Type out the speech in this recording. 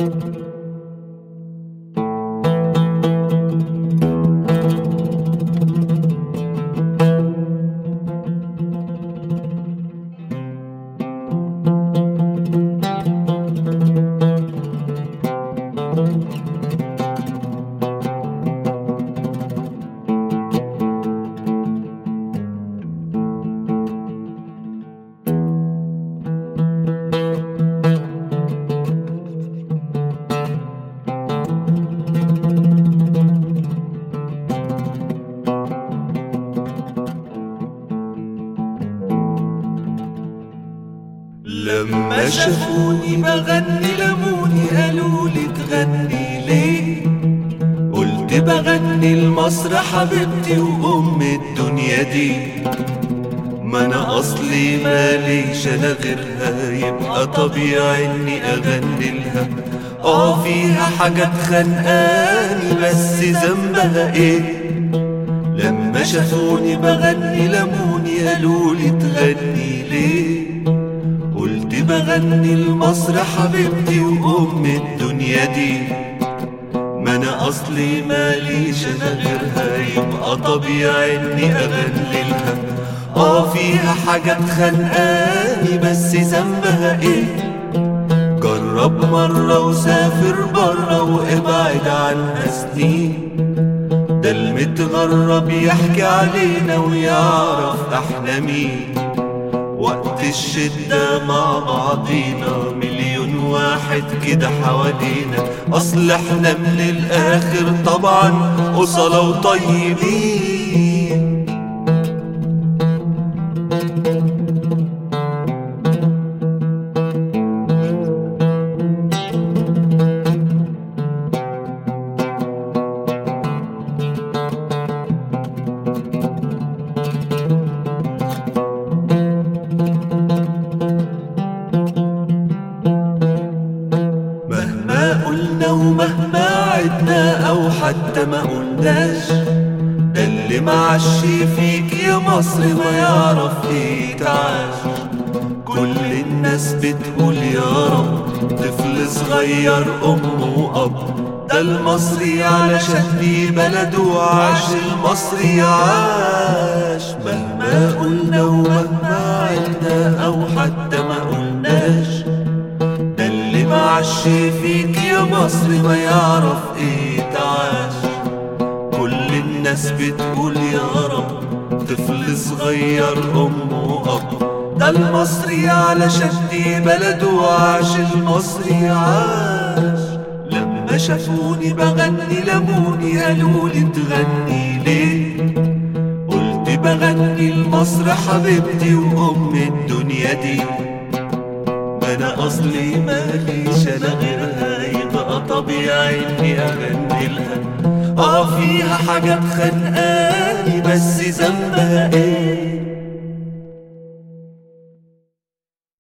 لما شافوني بغني لموني قالوا لي تغني ليه قلت بغني لمصر حبيبتي وام الدنيا دي ما انا اصلي ماليش انا غيرها يبقى طبيعي اني اغني لها اه فيها حاجات خانقاني بس ذنبها ايه لما شافوني بغني لموني قالوا لي تغني ليه قلت بغني لمصر حبيبتي وام الدنيا دي ما انا اصلي ماليش انا غيرها يبقى طبيعي اني اغني لها اه فيها حاجات خانقاني بس ذنبها ايه جرب مرة وسافر برا وابعد عنها سنين ده المتغرب يحكي علينا ويعرف احنا مين وقت الشدة مع بعضينا مليون واحد كده حوالينا أصل احنا من الآخر طبعا أصلا وطيبين مهما قلنا ومهما عدنا او حتى ما قلناش ده اللي معشي فيك يا مصر ما يعرف ايه تعاش كل الناس بتقول يا رب طفل صغير ام واب ده المصري علشان دي بلده عاش المصري عاش مهما قلنا ومهما عدنا او حتى ما قلناش ده اللي معشي فيك يا مصر ما يعرف ايه تعاش كل الناس بتقول يا رب طفل صغير ام واب ده المصري علشان دي بلده عاش المصري عاش لما شافوني بغني لموني قالوا لي تغني ليه قلت بغني لمصر حبيبتي وام الدنيا دي ما انا اصلي ماليش انا غيرها يبقى طبيعي اني اغني لها اه فيها حاجات خانقاني بس ذنبها ايه